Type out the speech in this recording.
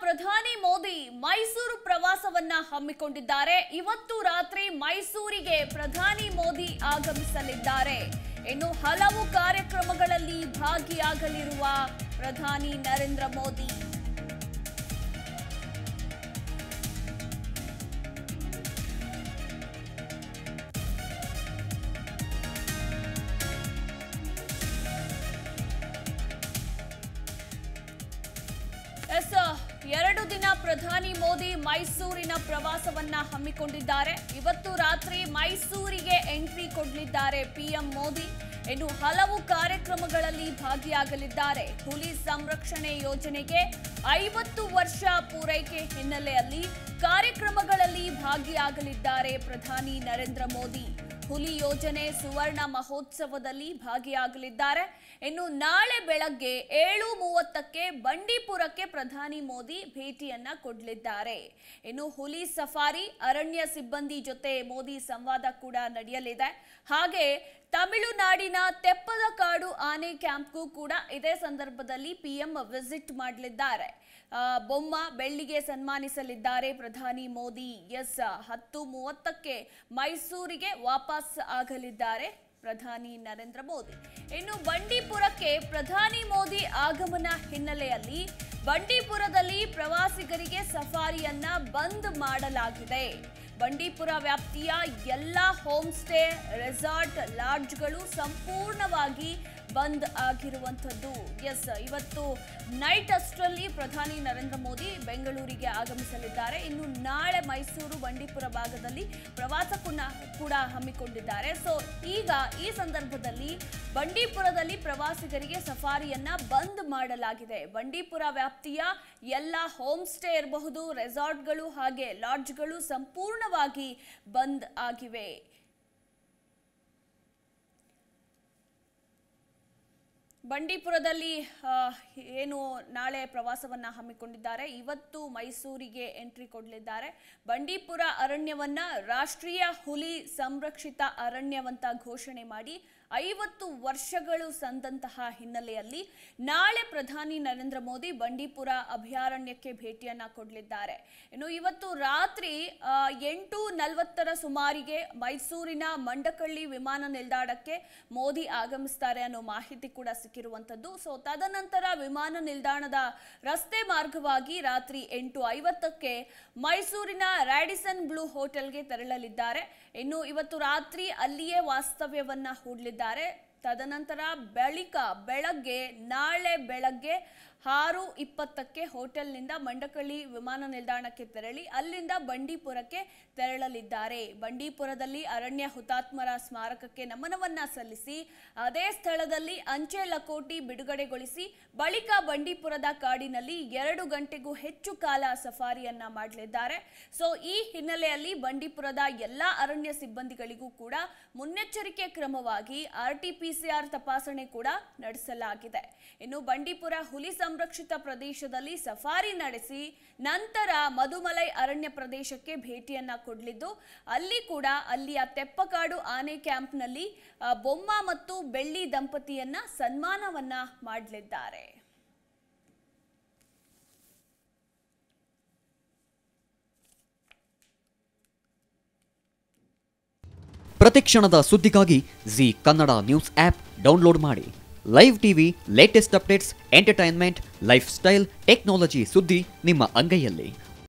ಪ್ರಧಾನಿ ಮೋದಿ ಮೈಸೂರು ಪ್ರವಾಸವನ್ನ ಹಮ್ಮಿಕೊಂಡಿದ್ದಾರೆ ಇವತ್ತು ರಾತ್ರಿ ಮೈಸೂರಿಗೆ ಪ್ರಧಾನಿ ಮೋದಿ ಆಗಮಿಸಲಿದ್ದಾರೆ ಇನ್ನು ಹಲವು ಕಾರ್ಯಕ್ರಮಗಳಲ್ಲಿ ಭಾಗಿಯಾಗಲಿರುವ ಪ್ರಧಾನಿ ನರೇಂದ್ರ ಮೋದಿ ಎಸ್ ಎರಡು ದಿನ ಪ್ರಧಾನಿ ಮೋದಿ ಮೈಸೂರಿನ ಪ್ರವಾಸವನ್ನ ಹಮ್ಮಿಕೊಂಡಿದ್ದಾರೆ ಇವತ್ತು ರಾತ್ರಿ ಮೈಸೂರಿಗೆ ಎಂಟ್ರಿ ಕೊಡಲಿದ್ದಾರೆ ಪಿಎಂ ಮೋದಿ ಇನ್ನು ಹಲವು ಕಾರ್ಯಕ್ರಮಗಳಲ್ಲಿ ಭಾಗಿಯಾಗಲಿದ್ದಾರೆ ಹುಲಿ ಸಂರಕ್ಷಣೆ ಯೋಜನೆಗೆ ಐವತ್ತು ವರ್ಷ ಪೂರೈಕೆ ಹಿನ್ನೆಲೆಯಲ್ಲಿ ಕಾರ್ಯಕ್ರಮಗಳಲ್ಲಿ ಭಾಗಿಯಾಗಲಿದ್ದಾರೆ ಪ್ರಧಾನಿ ನರೇಂದ್ರ ಮೋದಿ ಹುಲಿ ಯೋಜನೆ ಸುವರ್ಣ ಮಹೋತ್ಸವದಲ್ಲಿ ಭಾಗಿಯಾಗಲಿದ್ದಾರೆ ಇನ್ನು ನಾಳೆ ಬೆಳಗ್ಗೆ ಏಳು ಮೂವತ್ತಕ್ಕೆ ಬಂಡೀಪುರಕ್ಕೆ ಪ್ರಧಾನಿ ಮೋದಿ ಭೇಟಿಯನ್ನ ಕೊಡಲಿದ್ದಾರೆ ಇನ್ನು ಹುಲಿ ಸಫಾರಿ ಅರಣ್ಯ ಸಿಬ್ಬಂದಿ ಜೊತೆ ಮೋದಿ ಸಂವಾದ ಕೂಡ ನಡೆಯಲಿದೆ ಹಾಗೆ ತಮಿಳುನಾಡಿನ ತೆಪ್ಪದ ಕಾಡು ಆನೆ ಕ್ಯಾಂಪ್ಗೂ ಕೂಡ ಇದೇ ಸಂದರ್ಭದಲ್ಲಿ ಪಿಎಂ ವಿಸಿಟ್ ಮಾಡಲಿದ್ದಾರೆ ಆ, ಬೊಮ್ಮ ಬೆಳ್ಳಿಗೆ ಸನ್ಮಾನಿಸಲಿದ್ದಾರೆ ಪ್ರಧಾನಿ ಮೋದಿ ಎಸ್ ಹತ್ತು ಮೂವತ್ತಕ್ಕೆ ಮೈಸೂರಿಗೆ ವಾಪಸ್ ಆಗಲಿದ್ದಾರೆ ಪ್ರಧಾನಿ ನರೇಂದ್ರ ಮೋದಿ ಇನ್ನು ಬಂಡೀಪುರಕ್ಕೆ ಪ್ರಧಾನಿ ಮೋದಿ ಆಗಮನ ಹಿನ್ನೆಲೆಯಲ್ಲಿ ಬಂಡೀಪುರದಲ್ಲಿ ಪ್ರವಾಸಿಗರಿಗೆ ಸಫಾರಿಯನ್ನ ಬಂದ್ ಮಾಡಲಾಗಿದೆ ಬಂಡೀಪುರ ವ್ಯಾಪ್ತಿಯ ಎಲ್ಲ ಹೋಮ್ ಸ್ಟೇ ರೆಸಾರ್ಟ್ ಲಾಡ್ಜ್ಗಳು ಸಂಪೂರ್ಣವಾಗಿ ಬಂದ್ ಆಗಿರುವಂಥದ್ದು ಎಸ್ ಇವತ್ತು ನೈಟ್ ಅಷ್ಟರಲ್ಲಿ ಪ್ರಧಾನಿ ನರೇಂದ್ರ ಮೋದಿ ಬೆಂಗಳೂರಿಗೆ ಆಗಮಿಸಲಿದ್ದಾರೆ ಇನ್ನು ನಾಳೆ ಮೈಸೂರು ಬಂಡೀಪುರ ಭಾಗದಲ್ಲಿ ಪ್ರವಾಸಕ್ಕನ್ನ ಕೂಡ ಹಮ್ಮಿಕೊಂಡಿದ್ದಾರೆ ಸೊ ಈಗ ಈ ಸಂದರ್ಭದಲ್ಲಿ ಬಂಡೀಪುರದಲ್ಲಿ ಪ್ರವಾಸಿಗರಿಗೆ ಸಫಾರಿಯನ್ನ ಬಂದ್ ಮಾಡಲಾಗಿದೆ ಬಂಡೀಪುರ ವ್ಯಾಪ್ತಿಯ ಎಲ್ಲ ಹೋಮ್ ಸ್ಟೇ ಇರಬಹುದು ರೆಸಾರ್ಟ್ಗಳು ಹಾಗೆ ಲಾಡ್ಜ್ಗಳು ಸಂಪೂರ್ಣವಾಗಿ ಬಂದ್ ಆಗಿವೆ ಬಂಡೀಪುರದಲ್ಲಿ ಆ, ಏನು ನಾಳೆ ಪ್ರವಾಸವನ್ನ ಹಮ್ಮಿಕೊಂಡಿದ್ದಾರೆ ಇವತ್ತು ಮೈಸೂರಿಗೆ ಎಂಟ್ರಿ ಕೊಡಲಿದ್ದಾರೆ ಬಂಡೀಪುರ ಅರಣ್ಯವನ್ನ ರಾಷ್ಟ್ರೀಯ ಹುಲಿ ಸಂರಕ್ಷಿತ ಅರಣ್ಯವಂತ ಘೋಷಣೆ ಮಾಡಿ ಐವತ್ತು ವರ್ಷಗಳು ಸಂದಂತಹ ಹಿನ್ನೆಲೆಯಲ್ಲಿ ನಾಳೆ ಪ್ರಧಾನಿ ನರೇಂದ್ರ ಮೋದಿ ಬಂಡೀಪುರ ಅಭಯಾರಣ್ಯಕ್ಕೆ ಭೇಟಿಯನ್ನ ಕೊಡಲಿದ್ದಾರೆ ಇನ್ನು ಇವತ್ತು ರಾತ್ರಿ ಆ, ಎಂಟು ನಲವತ್ತರ ಸುಮಾರಿಗೆ ಮೈಸೂರಿನ ಮಂಡಕಳ್ಳಿ ವಿಮಾನ ನಿಲ್ದಾಣಕ್ಕೆ ಮೋದಿ ಆಗಮಿಸ್ತಾರೆ ಅನ್ನೋ ಮಾಹಿತಿ ಕೂಡ ಸಿಕ್ಕಿರುವಂತದ್ದು ಸೊ ತದನಂತರ ವಿಮಾನ ನಿಲ್ದಾಣದ ರಸ್ತೆ ಮಾರ್ಗವಾಗಿ ರಾತ್ರಿ ಎಂಟು ಐವತ್ತಕ್ಕೆ ಮೈಸೂರಿನ ರ್ಯಾಡಿಸನ್ ಬ್ಲೂ ಹೋಟೆಲ್ಗೆ ತೆರಳಲಿದ್ದಾರೆ ಇನ್ನು ಇವತ್ತು ರಾತ್ರಿ ಅಲ್ಲಿಯೇ ವಾಸ್ತವ್ಯವನ್ನ ಹೂಡಲಿದ್ದಾರೆ ತದನಂತರ ಬಳಿಕ ಬೆಳಗ್ಗೆ ನಾಳೆ ಬೆಳಗ್ಗೆ ಆರು ಇಪ್ಪತ್ತಕ್ಕೆ ಹೋಟೆಲ್ನಿಂದ ಮಂಡಕಳ್ಳಿ ವಿಮಾನ ನಿಲ್ದಾಣಕ್ಕೆ ತೆರಳಿ ಅಲ್ಲಿಂದ ಬಂಡೀಪುರಕ್ಕೆ ತೆರಳಲಿದ್ದಾರೆ ಬಂಡೀಪುರದಲ್ಲಿ ಅರಣ್ಯ ಹುತಾತ್ಮರ ಸ್ಮಾರಕಕ್ಕೆ ನಮನವನ್ನ ಸಲ್ಲಿಸಿ ಅದೇ ಸ್ಥಳದಲ್ಲಿ ಅಂಚೆ ಲಕೋಟಿ ಬಿಡುಗಡೆಗೊಳಿಸಿ ಬಳಿಕ ಬಂಡೀಪುರದ ಕಾಡಿನಲ್ಲಿ ಎರಡು ಗಂಟೆಗೂ ಹೆಚ್ಚು ಕಾಲ ಸಫಾರಿಯನ್ನ ಮಾಡಲಿದ್ದಾರೆ ಸೊ ಈ ಹಿನ್ನೆಲೆಯಲ್ಲಿ ಬಂಡೀಪುರದ ಎಲ್ಲಾ ಅರಣ್ಯ ಸಿಬ್ಬಂದಿಗಳಿಗೂ ಕೂಡ ಮುನ್ನೆಚ್ಚರಿಕೆ ಕ್ರಮವಾಗಿ R T P C R ತಪಾಸಣೆ ಕೂಡ ನಡೆಸಲಾಗಿದೆ ಇನ್ನು ಬಂಡೀಪುರ ಹುಲಿ ಸಂರಕ್ಷಿತ ಪ್ರದೇಶದಲ್ಲಿ ಸಫಾರಿ ನಡೆಸಿ ನಂತರ ಮಧುಮಲೈ ಅರಣ್ಯ ಪ್ರದೇಶಕ್ಕೆ ಭೇಟಿಯನ್ನ ಕೊಡಲಿದ್ದು ಅಲ್ಲಿ ಕೂಡ ಅಲ್ಲಿಯ ತೆಪ್ಪಕಾಡು ಆನೆ ಕ್ಯಾಂಪ್ನಲ್ಲಿ ಆ, ಬೊಮ್ಮ ಮತ್ತು ಬೆಳ್ಳಿ ದಂಪತಿಯನ್ನ ಸನ್ಮಾನವನ್ನ ಮಾಡಲಿದ್ದಾರೆ ಪ್ರತಿಕ್ಷಣದ ಸುದ್ದಿಗಾಗಿ Zee Kannada news app download ಮಾಡಿ live TV latest updates entertainment lifestyle technology ಸುದ್ದಿ ನಿಮ್ಮ ಅಂಗೈಯಲ್ಲಿ